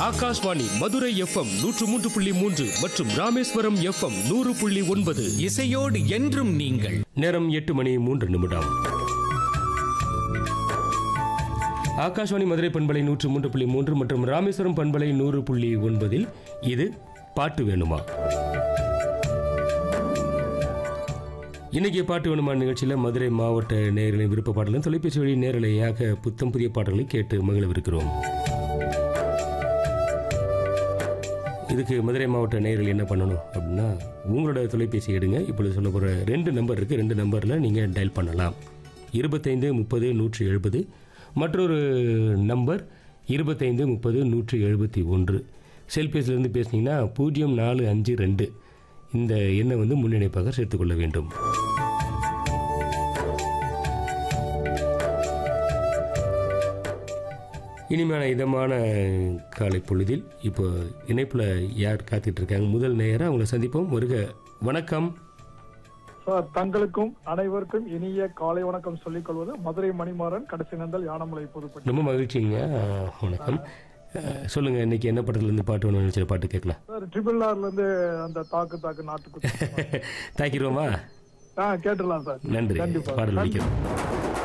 Akashvani Madurai FM நூற்று மூன்று புள்ளி மூன்று மற்றும் ராமேஸ்வரம் எஃப்எம் நூறு புள்ளி ஒன்பது இசையோடு என்றும் நீங்கள் நேரம் எட்டு மணி மூன்று நிமிடம் ஆகாஷ்வாணி மதுரை பண்பலை நூற்று மூன்று புள்ளி மூன்று மற்றும் ராமேஸ்வரம் பண்பலை நூறு புள்ளி ஒன்பதில் இது பாட்டு வேணுமா இன்னைக்கு பாட்டு வேணுமா நிகழ்ச்சியில் மதுரை மாவட்ட நேயர்களின் விருப்ப பாடலும் தொலைபேசி வழி நேரலையாக புத்தம் புதிய பாடல்களை கேட்டு மகிழவிருக்கிறோம் இதுக்கு மதுரை மாவட்ட நேயர்கள் என்ன பண்ணணும் அப்படின்னா உங்களோட தொலைபேசி எடுங்க இப்பொழுது சொல்ல போகிற ரெண்டு நம்பர் இருக்குது ரெண்டு நம்பரில் நீங்கள் டயல் பண்ணலாம் இருபத்தைந்து முப்பது நூற்றி எழுபது மற்றொரு நம்பர் இருபத்தைந்து முப்பது நூற்றி எழுபத்தி ஒன்று செல்பேசிலேருந்து பேசுனீங்கன்னா பூஜ்ஜியம் நாலு அஞ்சு ரெண்டு இந்த எண்ணை வந்து முன்னிணைப்பாக சேர்த்துக்கொள்ள வேண்டும் இனிமையான இதமான காலை பொழுதில் இப்போ இணைப்பில் யார் காத்துட்டு இருக்காங்க முதல் நேயராக அவங்கள சந்திப்போம் வருக வணக்கம் சார் தங்களுக்கும் அனைவருக்கும் இனிய காலை வணக்கம் சொல்லிக் கொள்வது மதுரை மணிமாறன் கடைசி நந்தல் யானமலை புதுப்பட்டி ரொம்ப மகிழ்ச்சிங்க அஹ், வணக்கம் அஹ், சொல்லுங்க இன்னைக்கு என்ன படத்துல இருந்து பாட்டு வேணும் நினைச்ச பாட்டு கேட்கலாம் சார் ட்ரிபிள் ஆர்ல இருந்து அந்த தாக்கு தாக்கு நாட்டுக்கு தாக்கிடுவோமா ஆ கேட்டுடலாம் சார் நன்றி கண்டிப்பா பாடல் வைக்கிறோம்